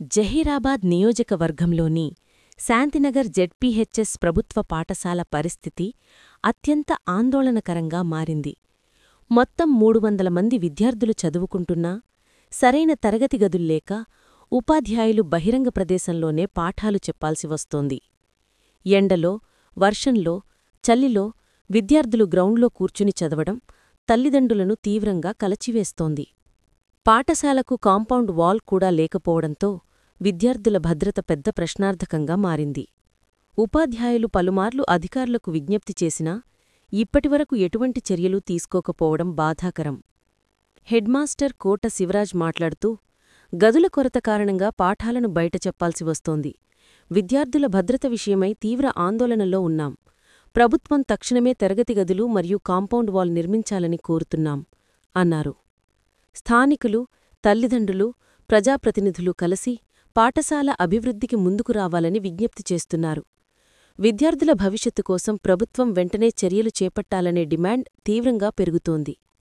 జహీరాబాద్ నియోజకవర్గంలోని శాంతినగర్ జెడ్పీహెచ్ఎస్ ప్రభుత్వ పాఠశాల పరిస్థితి అత్యంత ఆందోళనకరంగా మారింది మొత్తం మూడు వందల మంది విద్యార్థులు చదువుకుంటున్నా సరైన తరగతి గదుల్లేక ఉపాధ్యాయులు బహిరంగ ప్రదేశంలోనే పాఠాలు చెప్పాల్సి వస్తోంది ఎండలో వర్షంలో చలిలో విద్యార్థులు గ్రౌండ్లో కూర్చుని చదవడం తల్లిదండ్రులను తీవ్రంగా కలచివేస్తోంది పాఠశాలకు కాంపౌండ్ వాల్ కూడా లేకపోవడంతో విద్యార్థుల భద్రత పెద్ద ప్రశ్నార్థకంగా మారింది ఉపాధ్యాయులు పలుమార్లు అధికారులకు విజ్ఞప్తి చేసినా ఇప్పటివరకు ఎటువంటి చర్యలు తీసుకోకపోవడం బాధాకరం హెడ్మాస్టర్ కోట శివరాజ్ మాట్లాడుతూ గదుల కొరత కారణంగా పాఠాలను బయట చెప్పాల్సి వస్తోంది విద్యార్థుల భద్రత విషయమై తీవ్ర ఆందోళనలో ఉన్నాం ప్రభుత్వం తక్షణమే తరగతి గదులు మరియు కాంపౌండ్ వాల్ నిర్మించాలని కోరుతున్నాం అన్నారు స్థానికులు తల్లిదండ్రులు ప్రజాప్రతినిధులు కలిసి పాఠశాల అభివృద్ధికి ముందుకు రావాలని విజ్ఞప్తి చేస్తున్నారు విద్యార్థుల భవిష్యత్తు కోసం ప్రభుత్వం వెంటనే చర్యలు చేపట్టాలనే డిమాండ్ తీవ్రంగా పెరుగుతోంది